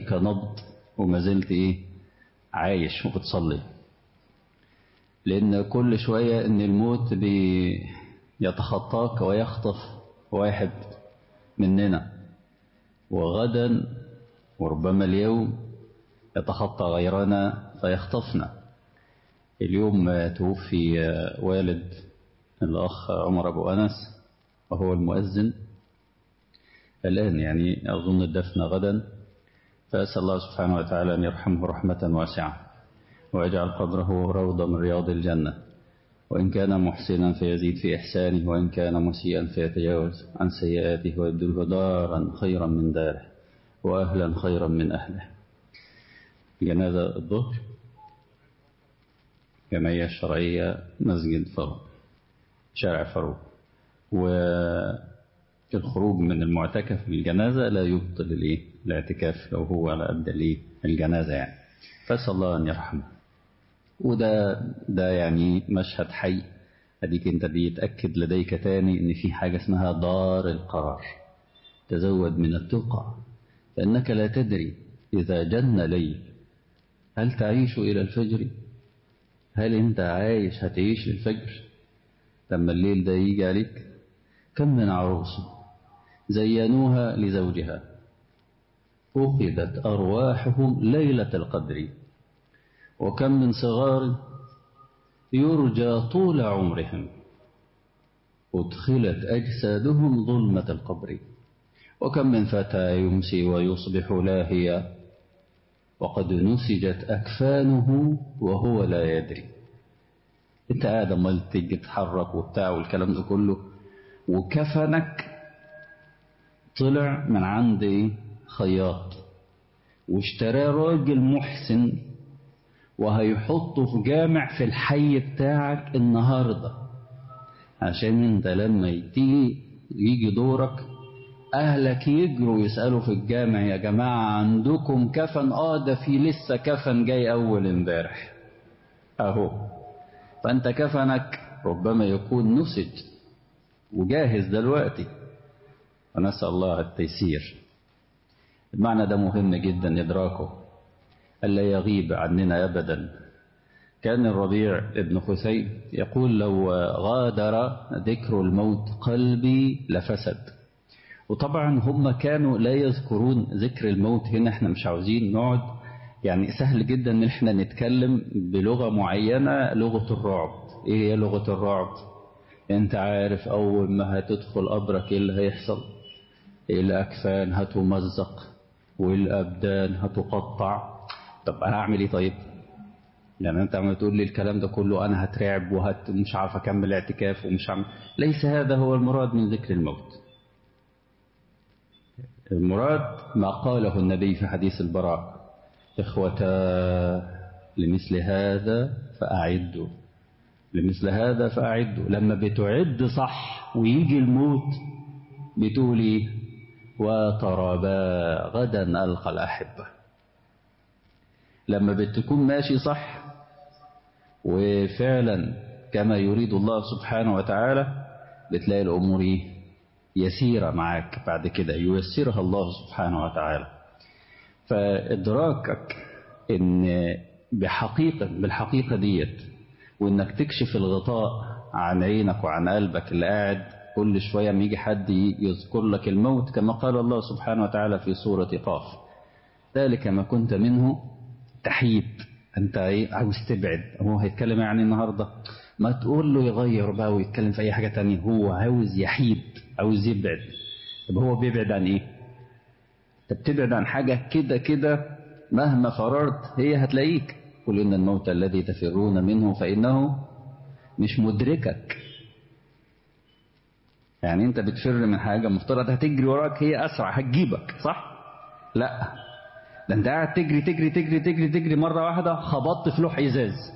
فيك نبض وما زلت إيه عايش وبتصلي لأن كل شوية إن الموت بيتخطاك ويخطف واحد مننا وغدا وربما اليوم يتخطى غيرنا فيخطفنا اليوم توفي والد الأخ عمر أبو أنس وهو المؤذن الآن يعني أظن الدفن غدا فأسأل الله سبحانه وتعالى أن يرحمه رحمة واسعة ويجعل قدره روضة من رياض الجنة وإن كان محسنا فيزيد في إحسانه وإن كان مسيئا فيتجاوز عن سيئاته ويبدله دارا خيرا من داره وأهلا خيرا من أهله جنازة الظهر جمعية الشرعية مسجد فاروق شارع فاروق والخروج من المعتكف بالجنازة لا يبطل الايه الاعتكاف لو هو على قد الايه الجنازة يعني فاسأل الله أن يرحمه وده ده يعني مشهد حي اديك انت بيتأكد لديك تاني ان في حاجة اسمها دار القرار تزود من التقى فإنك لا تدري إذا جن ليل هل تعيش إلى الفجر هل انت عايش هتعيش للفجر لما الليل ده يجي عليك كم من عروس زينوها لزوجها فقدت أرواحهم ليلة القدر وكم من صغار يرجى طول عمرهم أدخلت أجسادهم ظلمة القبر وكم من فتى يمسي ويصبح لاهيا وقد نسجت أكفانه وهو لا يدري انت قاعد امال تيجي تتحرك وبتاع والكلام ده كله وكفنك طلع من عند خياط واشتراه راجل محسن وهيحطه في جامع في الحي بتاعك النهارده عشان انت لما تيجي يجي دورك اهلك يجروا يسالوا في الجامع يا جماعه عندكم كفن اه ده في لسه كفن جاي اول امبارح اهو فانت كفنك ربما يكون نسج وجاهز دلوقتي ونسال الله التيسير المعنى ده مهم جدا ادراكه الا يغيب عننا ابدا كان الربيع ابن خثيم يقول لو غادر ذكر الموت قلبي لفسد وطبعا هم كانوا لا يذكرون ذكر الموت هنا احنا مش عاوزين نقعد يعني سهل جدا ان احنا نتكلم بلغة معينة لغة الرعب ايه هي لغة الرعب انت عارف اول ما هتدخل قبرك ايه اللي هيحصل الاكفان هتمزق والابدان هتقطع طب انا اعمل ايه طيب يعني انت عم تقول لي الكلام ده كله انا هترعب وهت مش عارف اكمل اعتكاف ومش عم ليس هذا هو المراد من ذكر الموت المراد ما قاله النبي في حديث البراء إخوتا لمثل هذا فأعدوا لمثل هذا فأعدوا لما بتعد صح ويجي الموت بتقولي وترابا غدا ألقى الأحبة لما بتكون ماشي صح وفعلا كما يريد الله سبحانه وتعالى بتلاقي الأمور إيه يسيرة معاك بعد كده ييسرها الله سبحانه وتعالى فإدراكك إن بحقيقة بالحقيقة ديت وإنك تكشف الغطاء عن عينك وعن قلبك اللي قاعد كل شوية ما يجي حد يذكر لك الموت كما قال الله سبحانه وتعالى في سورة قاف ذلك ما كنت منه تحيد أنت إيه عاوز تبعد هو هيتكلم يعني النهاردة ما تقول له يغير بقى ويتكلم في أي حاجة تانية هو عاوز يحيد عاوز يبعد طب هو بيبعد عن ايه انت بتبعد عن حاجة كده كده مهما فررت هي هتلاقيك قل إن الموت الذي تفرون منه فإنه مش مدركك يعني انت بتفر من حاجة مفترض هتجري وراك هي أسرع هتجيبك صح لا ده انت قاعد تجري تجري تجري تجري تجري مرة واحدة خبطت في لوح إزاز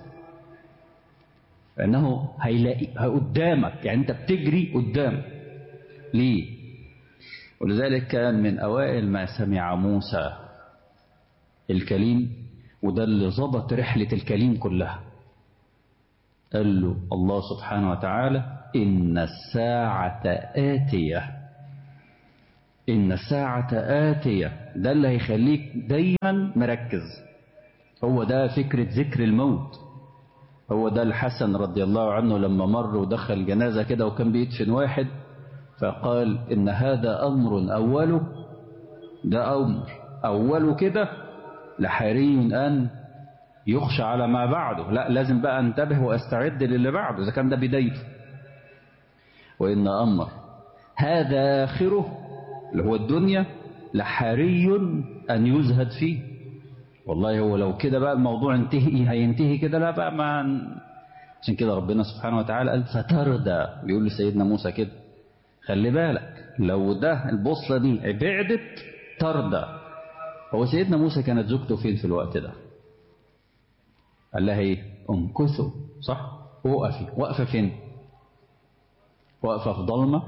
فإنه هيلاقي قدامك يعني انت بتجري قدام ليه ولذلك كان من أوائل ما سمع موسى الكليم وده اللي ظبط رحلة الكليم كلها قال له الله سبحانه وتعالى إن الساعة آتية إن الساعة آتية ده اللي هيخليك دايما مركز هو ده فكرة ذكر الموت هو ده الحسن رضي الله عنه لما مر ودخل جنازة كده وكان بيدفن واحد فقال إن هذا أمر أوله ده أمر أوله كده لحري أن يخشى على ما بعده لا لازم بقى انتبه واستعد للي بعده إذا كان ده بدايته وإن أمر هذا آخره اللي هو الدنيا لحري أن يزهد فيه والله هو لو كده بقى الموضوع انتهي هينتهي كده لا بقى ما عشان كده ربنا سبحانه وتعالى قال فتردى بيقول لسيدنا موسى كده خلي بالك لو ده البوصلة دي بعدت تردى هو سيدنا موسى كانت زوجته فين في الوقت ده قال لها ايه امكثوا صح وقفي واقفة فين واقفة في ضلمة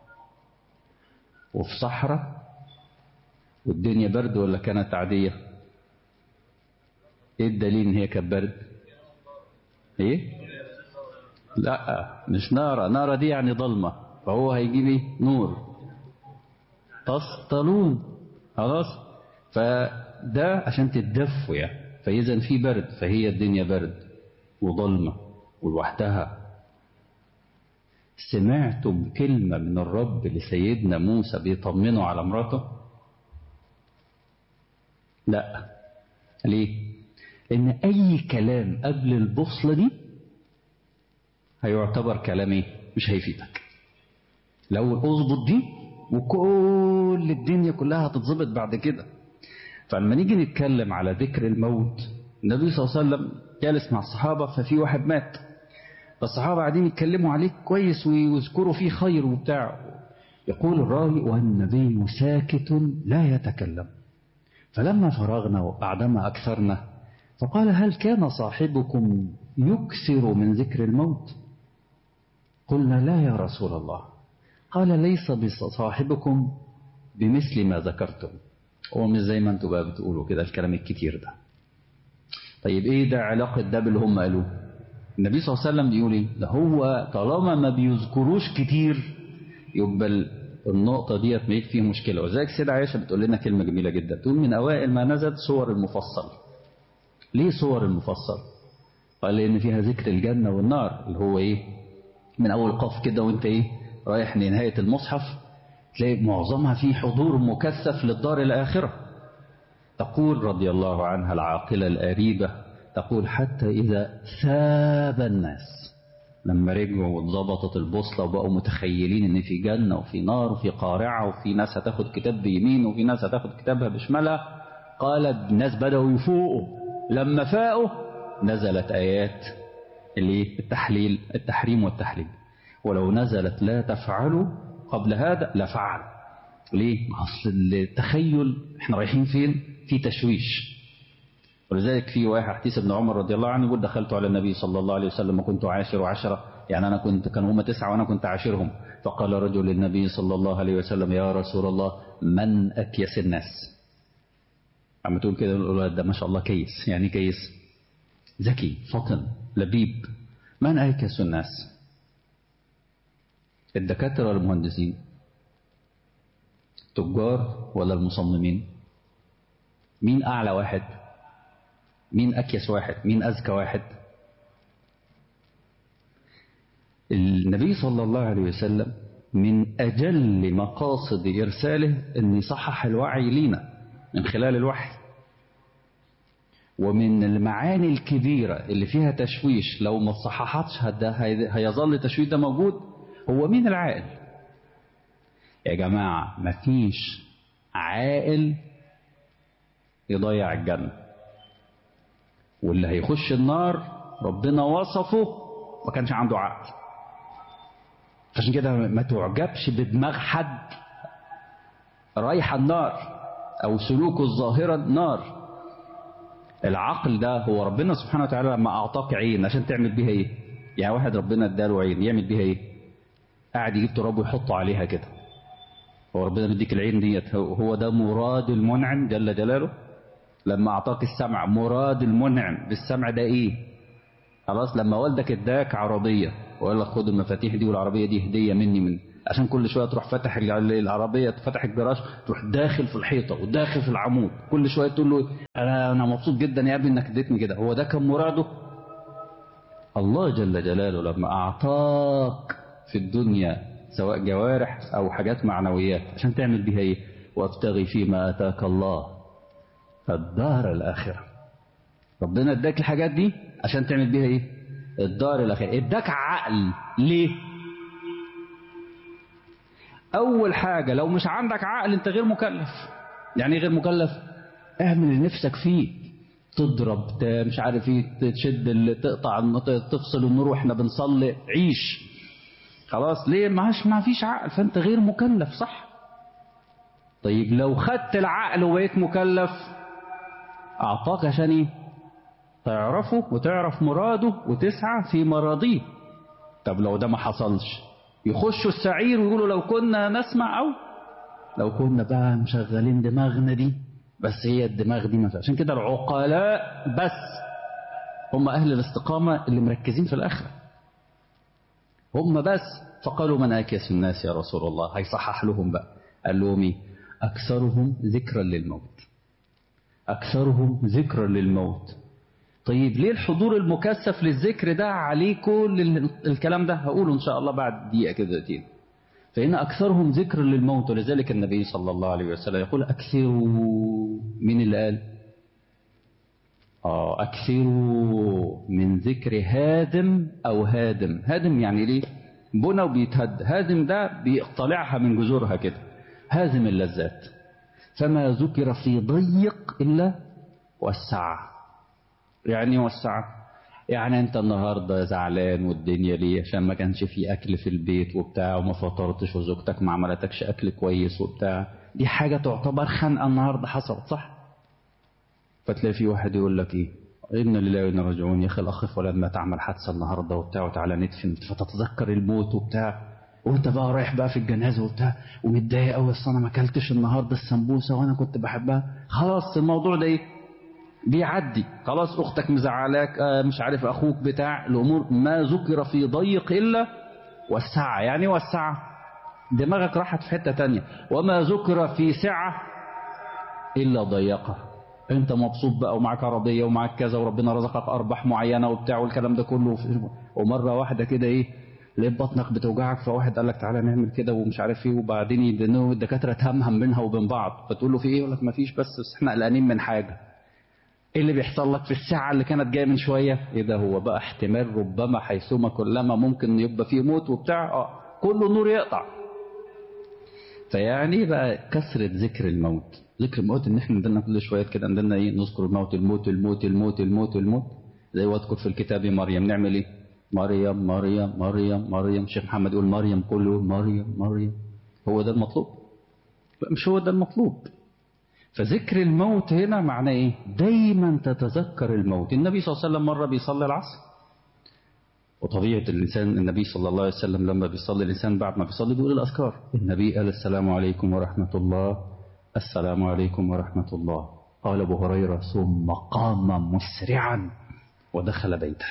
وفي صحراء والدنيا برد ولا كانت عادية ايه الدليل ان هي كانت برد ايه لا مش نارة نارة دي يعني ضلمة فهو هيجيب ايه نور تصطلون خلاص فده عشان تتدفوا يعني فإذا في برد فهي الدنيا برد وظلمة ولوحدها سمعتم كلمة من الرب لسيدنا موسى بيطمنوا على مراته لا ليه لأن أي كلام قبل البوصلة دي هيعتبر كلام ايه مش هيفيدك لو اظبط دي وكل الدنيا كلها هتتظبط بعد كده فلما نيجي نتكلم على ذكر الموت النبي صلى الله عليه وسلم جالس مع الصحابة ففي واحد مات فالصحابة قاعدين يتكلموا عليه كويس ويذكروا فيه خير وبتاع يقول الراوي والنبي ساكت لا يتكلم فلما فرغنا وبعدما أكثرنا فقال هل كان صاحبكم يكثر من ذكر الموت قلنا لا يا رسول الله قال ليس بصاحبكم بمثل ما ذكرتم هو مش زي ما انتوا بقى بتقولوا كده الكلام الكتير ده طيب ايه ده علاقة ده باللي هم قالوه النبي صلى الله عليه وسلم بيقول ايه ده هو طالما ما بيذكروش كتير يبقى النقطة ديت ما فيه مشكلة وذلك سيدة عائشة بتقول لنا كلمة جميلة جدا تقول من أوائل ما نزلت صور المفصل ليه صور المفصل قال لأن فيها ذكر الجنة والنار اللي هو ايه من أول قاف كده وانت ايه رايح لنهاية المصحف تلاقي معظمها فيه حضور مكثف للدار الآخرة تقول رضي الله عنها العاقلة الأريبة تقول حتى إذا ثاب الناس لما رجعوا واتظبطت البوصلة وبقوا متخيلين إن في جنة وفي نار وفي قارعة وفي ناس هتاخد كتاب بيمين وفي ناس هتاخد كتابها بشمالها قال الناس بدأوا يفوقوا لما فاقوا نزلت آيات اللي التحليل التحريم والتحليل ولو نزلت لا تفعلوا قبل هذا لفعل ليه؟ أصل التخيل احنا رايحين فين؟ في تشويش ولذلك في واحد حديث ابن عمر رضي الله عنه يقول دخلت على النبي صلى الله عليه وسلم وكنت عاشر عشرة يعني أنا كنت كانوا هم تسعة وأنا كنت عاشرهم فقال رجل للنبي صلى الله عليه وسلم يا رسول الله من أكيس الناس عم تقول كده الأولاد ده ما شاء الله كيس يعني كيس ذكي فطن لبيب من أكيس الناس الدكاترة ولا المهندسين التجار ولا المصممين مين أعلى واحد مين أكيس واحد مين أذكى واحد النبي صلى الله عليه وسلم من أجل مقاصد إرساله أن يصحح الوعي لينا من خلال الوحي ومن المعاني الكبيرة اللي فيها تشويش لو ما صححتش هيظل التشويش ده موجود هو مين العاقل يا جماعة مفيش عاقل يضيع الجنة واللي هيخش النار ربنا وصفه ما كانش عنده عقل عشان كده ما تعجبش بدماغ حد رايح النار او سلوكه الظاهرة نار العقل ده هو ربنا سبحانه وتعالى لما اعطاك عين عشان تعمل بيها ايه يعني واحد ربنا اداله عين يعمل بيها ايه قاعد يجيب تراب ويحطه عليها كده هو ربنا مديك العين ديت هو ده مراد المنعم جل جلاله لما اعطاك السمع مراد المنعم بالسمع ده ايه خلاص لما والدك اداك عربيه وقال لك خد المفاتيح دي والعربيه دي هديه مني من عشان كل شويه تروح فاتح العربيه تفتح الجراج تروح داخل في الحيطه وداخل في العمود كل شويه تقول له انا انا مبسوط جدا يا ابني انك اديتني كده هو ده كان مراده الله جل جلاله لما اعطاك في الدنيا سواء جوارح او حاجات معنويات عشان تعمل بيها ايه وابتغي فيما اتاك الله الدار الاخره ربنا اداك الحاجات دي عشان تعمل بيها ايه الدار الاخره اداك عقل ليه اول حاجه لو مش عندك عقل انت غير مكلف يعني ايه غير مكلف اعمل اللي نفسك فيه تضرب مش عارف ايه تشد تقطع تفصل النور واحنا بنصلي عيش خلاص ليه معاش ما فيش عقل فانت غير مكلف صح طيب لو خدت العقل وبقيت مكلف اعطاك عشان ايه تعرفه وتعرف مراده وتسعى في مراضيه طب لو ده ما حصلش يخشوا السعير ويقولوا لو كنا نسمع او لو كنا بقى مشغلين دماغنا دي بس هي الدماغ دي مثلا عشان كده العقلاء بس هم اهل الاستقامه اللي مركزين في الاخره هم بس فقالوا من اكيس الناس يا رسول الله هيصحح لهم بقى قال لهم ايه اكثرهم ذكرا للموت اكثرهم ذكرا للموت طيب ليه الحضور المكثف للذكر ده عليه كل الكلام ده هقوله ان شاء الله بعد دقيقه كده دقيقتين فإن أكثرهم ذكر للموت ولذلك النبي صلى الله عليه وسلم يقول أكثروا من اللي قال آه أكثروا من ذكر هادم أو هادم هادم يعني ليه بنى وبيتهد هادم ده بيقتلعها من جذورها كده هازم اللذات فما ذكر في ضيق إلا وسع يعني وسع يعني انت النهارده زعلان والدنيا ليه عشان ما كانش في اكل في البيت وبتاع وما فطرتش وزوجتك ما عملتكش اكل كويس وبتاع دي حاجه تعتبر خنقه النهارده حصلت صح فتلاقي في واحد يقول لك ايه إنا لله وإنا راجعون يا أخي الأخ فلان ما تعمل حادثة النهاردة وبتاع وتعالى ندفن فتتذكر الموت وبتاع وأنت بقى رايح بقى في الجنازة وبتاع ومتضايق قوي أصل أنا ما أكلتش النهاردة السمبوسة وأنا كنت بحبها خلاص الموضوع ده إيه بيعدي خلاص اختك مزعلاك آه مش عارف اخوك بتاع الامور ما ذكر في ضيق الا وسعة يعني وسعة دماغك راحت في حتة تانية وما ذكر في سعة الا ضيقة انت مبسوط بقى ومعاك عربية ومعاك كذا وربنا رزقك ارباح معينة وبتاع والكلام ده كله ومرة واحدة كده ايه لقيت بطنك بتوجعك فواحد قال لك تعالى نعمل كده ومش عارف ايه وبعدين الدكاتره تهمهم بينها وبين بعض فتقول له في ايه يقول لك ما فيش بس, بس احنا قلقانين من حاجه ايه اللي بيحصل لك في الساعة اللي كانت جاية من شوية ايه ده هو بقى احتمال ربما حيثما كلما ممكن يبقى فيه موت وبتاع اه كله نور يقطع فيعني بقى كثرة ذكر الموت ذكر الموت ان احنا عندنا كل شوية كده عندنا ايه نذكر الموت الموت الموت الموت الموت الموت زي واذكر في الكتاب مريم نعمل ايه مريم مريم مريم مريم شيخ محمد يقول مريم كله مريم مريم هو ده المطلوب لا مش هو ده المطلوب فذكر الموت هنا معناه ايه دايما تتذكر الموت النبي صلى الله عليه وسلم مرة بيصلي العصر وطبيعة الإنسان النبي صلى الله عليه وسلم لما بيصلي الإنسان بعد ما بيصلي بيقول الأذكار النبي قال السلام عليكم ورحمة الله السلام عليكم ورحمة الله قال أبو هريرة ثم قام مسرعا ودخل بيته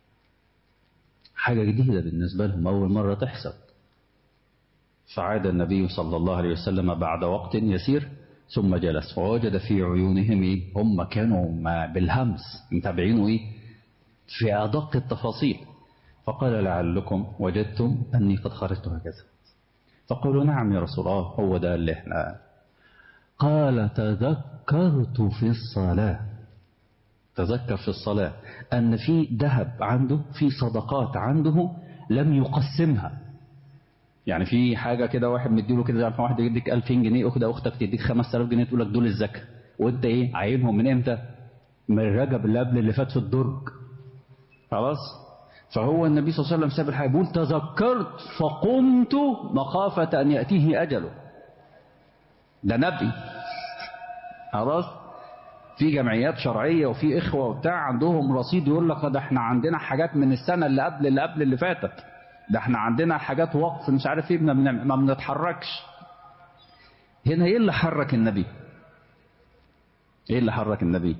حاجة جديدة بالنسبة لهم أول مرة تحصل فعاد النبي صلى الله عليه وسلم بعد وقت يسير ثم جلس فوجد في عيونهم إيه؟ هم كانوا ما بالهمس متابعينه إيه؟ في أدق التفاصيل فقال لعلكم وجدتم أني قد خرجت هكذا فقالوا نعم يا رسول الله هو ده اللي احنا قال تذكرت في الصلاة تذكر في الصلاة أن في ذهب عنده في صدقات عنده لم يقسمها يعني في حاجة كده واحد مديله كده زي واحد يديك 2000 جنيه أخد أختك تديك 5000 جنيه تقول لك دول الزكاة وأنت إيه عاينهم من إمتى؟ من رجب اللي قبل اللي فات في الدرج خلاص؟ فهو النبي صلى الله عليه وسلم ساب الحاجة بيقول تذكرت فقمت مخافة أن يأتيه أجله ده نبي خلاص في جمعيات شرعية وفي إخوة وبتاع عندهم رصيد يقول لك ده احنا عندنا حاجات من السنة اللي قبل اللي قبل اللي فاتت ده احنا عندنا حاجات وقف مش عارف ايه ما بنتحركش هنا ايه اللي حرك النبي ايه اللي حرك النبي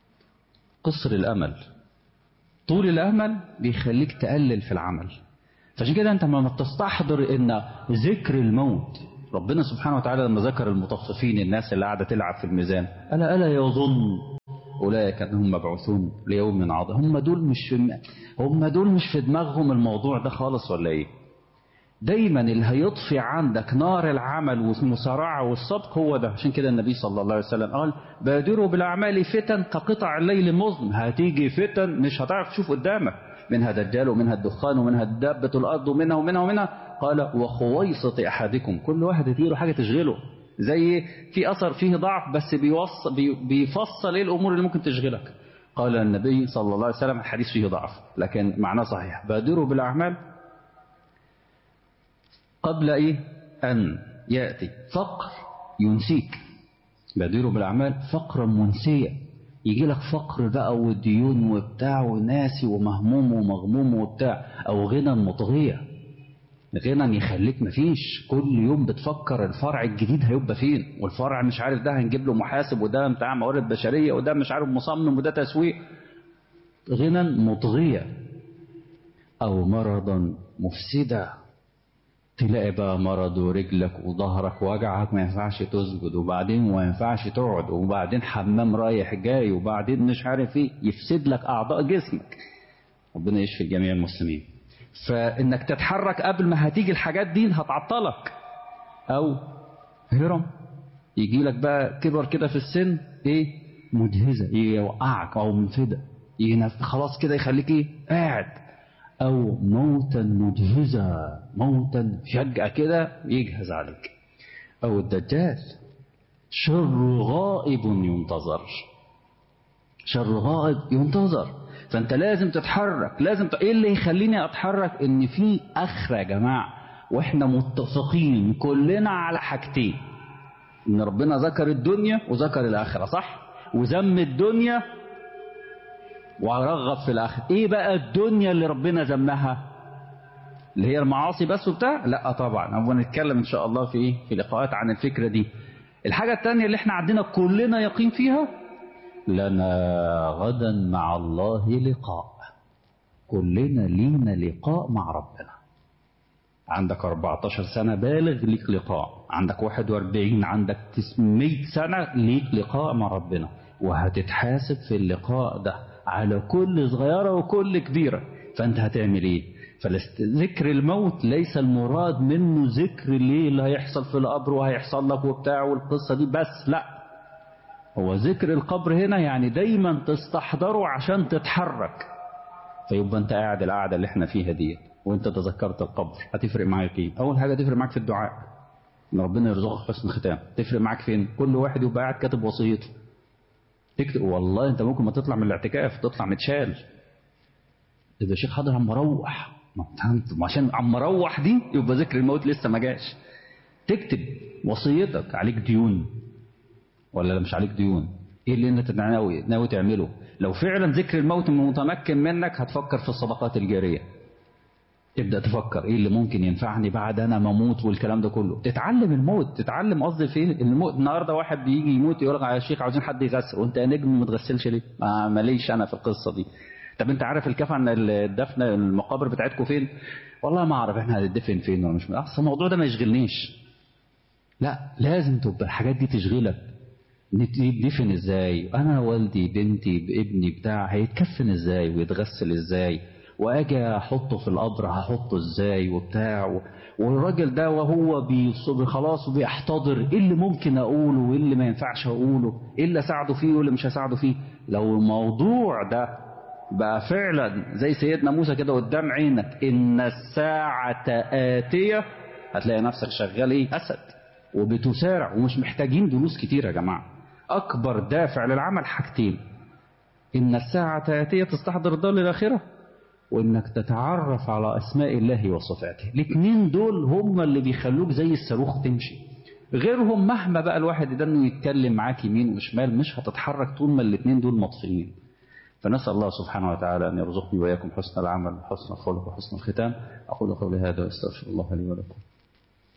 قصر الامل طول الامل بيخليك تقلل في العمل فعشان كده انت لما تستحضر ان ذكر الموت ربنا سبحانه وتعالى لما ذكر المطففين الناس اللي قاعده تلعب في الميزان الا الا يظن اولئك انهم مبعوثون ليوم عظيم هم دول مش في هم دول مش في دماغهم الموضوع ده خالص ولا ايه دايما اللي هيطفي عندك نار العمل والمسارعة والسبق هو ده عشان كده النبي صلى الله عليه وسلم قال بادروا بالأعمال فتن كقطع الليل المظلم هتيجي فتن مش هتعرف تشوف قدامك منها دجال ومنها الدخان ومنها دابة الأرض ومنها ومنها ومنها قال وخويصة أحدكم كل واحد تجيله حاجة تشغله زي في أثر فيه ضعف بس بيوصل بيفصل إيه الأمور اللي ممكن تشغلك قال النبي صلى الله عليه وسلم الحديث فيه ضعف لكن معناه صحيح بادروا بالأعمال قبل إيه أن يأتي فقر ينسيك بادروا بالأعمال فقرا منسيا يجي لك فقر بقى وديون وبتاع وناسي ومهموم ومغموم وبتاع أو غنى مطغية غنى يخليك مفيش كل يوم بتفكر الفرع الجديد هيبقى فين والفرع مش عارف ده هنجيب له محاسب وده بتاع موارد بشرية وده مش عارف مصمم وده تسويق غنى مطغية أو مرضا مفسدا تلاقي بقى مرض ورجلك وظهرك وجعك ما ينفعش تسجد وبعدين ما ينفعش تقعد وبعدين حمام رايح جاي وبعدين مش عارف ايه يفسد لك اعضاء جسمك ربنا يشفي جميع المسلمين فانك تتحرك قبل ما هتيجي الحاجات دي هتعطلك او هرم يجي لك بقى كبر كده في السن ايه مجهزه يوقعك او منفده خلاص كده يخليك ايه قاعد أو موتا مجهزا موتا فجأة كده يجهز عليك أو الدجال شر غائب ينتظر شر غائب ينتظر فأنت لازم تتحرك لازم ت... إيه اللي يخليني أتحرك إن في آخرة يا جماعة وإحنا متفقين كلنا على حاجتين إن ربنا ذكر الدنيا وذكر الآخرة صح وذم الدنيا ورغب في الآخر إيه بقى الدنيا اللي ربنا ذمها اللي هي المعاصي بس وبتاع لا طبعا هو نتكلم إن شاء الله في إيه في لقاءات عن الفكرة دي الحاجة الثانية اللي احنا عندنا كلنا يقين فيها لنا غدا مع الله لقاء كلنا لينا لقاء مع ربنا عندك 14 سنة بالغ ليك لقاء عندك 41 عندك 900 سنة ليك لقاء مع ربنا وهتتحاسب في اللقاء ده على كل صغيرة وكل كبيرة فأنت هتعمل إيه فذكر الموت ليس المراد منه ذكر ليه اللي هيحصل في القبر وهيحصل لك وبتاع والقصة دي بس لا هو ذكر القبر هنا يعني دايما تستحضره عشان تتحرك فيبقى انت قاعد القعدة اللي احنا فيها دي وانت تذكرت القبر هتفرق معاك ايه اول حاجة تفرق معاك في الدعاء ان ربنا يرزقك حسن ختام تفرق معاك فين كل واحد يبقى قاعد كاتب وصيته تكتب والله انت ممكن ما تطلع من الاعتكاف تطلع متشال يبقى الشيخ حاضر عم مروح عشان عم مروح دي يبقى ذكر الموت لسه ما جاش تكتب وصيتك عليك ديون ولا مش عليك ديون ايه اللي انت ناوي ناوي تعمله لو فعلا ذكر الموت متمكن منك هتفكر في الصدقات الجاريه تبدا تفكر ايه اللي ممكن ينفعني بعد انا ما اموت والكلام ده كله تتعلم الموت تتعلم قصدي فين الموت النهارده واحد بيجي يموت يقول لك يا شيخ عاوزين حد يغسل وانت يا نجم ما تغسلش ليه ما ماليش انا في القصه دي طب انت عارف الكفن الدفن المقابر بتاعتكم فين والله ما اعرف احنا هندفن فين ولا مش اصل الموضوع ده ما يشغلنيش لا لازم تبقى الحاجات دي تشغلك ندفن ازاي انا والدي بنتي ابني بتاع هيتكفن ازاي ويتغسل ازاي واجي احطه في القبر هحطه ازاي وبتاع والراجل ده وهو بيصب خلاص وبيحتضر ايه اللي ممكن اقوله وايه اللي ما ينفعش اقوله ايه اللي اساعده فيه وايه اللي مش هساعده فيه لو الموضوع ده بقى فعلا زي سيدنا موسى كده قدام عينك ان الساعة آتية هتلاقي نفسك شغال ايه اسد وبتسارع ومش محتاجين دروس كتير يا جماعة اكبر دافع للعمل حاجتين ان الساعة آتية تستحضر الدار للآخرة وانك تتعرف على اسماء الله وصفاته الاثنين دول هم اللي بيخلوك زي الصاروخ تمشي غيرهم مهما بقى الواحد ده انه يتكلم معاك يمين وشمال مش هتتحرك طول ما الاثنين دول مطفيين فنسأل الله سبحانه وتعالى أن يرزقني وإياكم حسن العمل وحسن الخلق وحسن الختام أقول قولي هذا وأستغفر الله لي ولكم